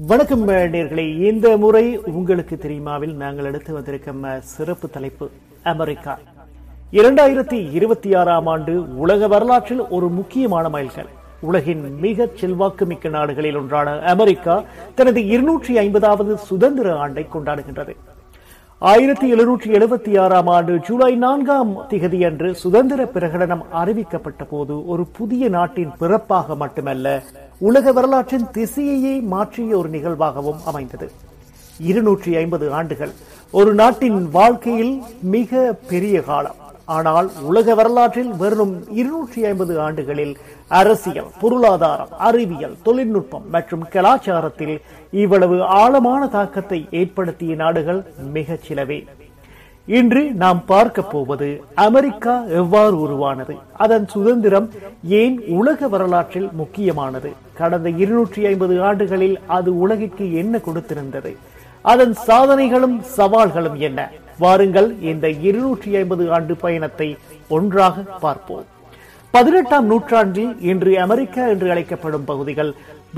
வணக்கம் நேர்களே இந்த முறை உங்களுக்கு தெரியுமாவில் நாங்கள் எடுத்து வந்திருக்கும் சிறப்பு தலைப்பு அமெரிக்கா இரண்டாயிரத்தி இருபத்தி ஆறாம் ஆண்டு உலக வரலாற்றில் ஒரு முக்கியமான மைல்கல் உலகின் மிக செல்வாக்கு மிக்க நாடுகளில் ஒன்றான அமெரிக்கா தனது இருநூற்றி ஐம்பதாவது சுதந்திர ஆண்டை கொண்டாடுகின்றது ஆயிரத்தி எழுநூற்றி எழுபத்தி ஆறாம் ஆண்டு ஜூலை நான்காம் திகதியன்று சுதந்திர பிரகடனம் அறிவிக்கப்பட்ட போது ஒரு புதிய நாட்டின் பிறப்பாக மட்டுமல்ல உலக வரலாற்றின் திசையையே மாற்றிய ஒரு நிகழ்வாகவும் அமைந்தது இருநூற்றி ஐம்பது ஆண்டுகள் ஒரு நாட்டின் வாழ்க்கையில் மிக பெரிய காலம் ஆனால் உலக வரலாற்றில் வெறும் இருநூற்றி ஐம்பது ஆண்டுகளில் அரசியல் பொருளாதாரம் அறிவியல் தொழில்நுட்பம் மற்றும் கலாச்சாரத்தில் இவ்வளவு ஆழமான தாக்கத்தை ஏற்படுத்திய நாடுகள் மிகச் சிலவே இன்று நாம் பார்க்க போவது அமெரிக்கா எவ்வாறு உருவானது அதன் சுதந்திரம் ஏன் உலக வரலாற்றில் முக்கியமானது கடந்த இருநூற்றி ஐம்பது ஆண்டுகளில் அது உலகிற்கு என்ன கொடுத்திருந்தது அதன் சாதனைகளும் சவால்களும் என்ன வாருங்கள் இந்த இருநூற்றி ஐம்பது ஆண்டு பயணத்தை ஒன்றாக பார்ப்போம் பதினெட்டாம் நூற்றாண்டில் இன்று அமெரிக்கா என்று அழைக்கப்படும் பகுதிகள்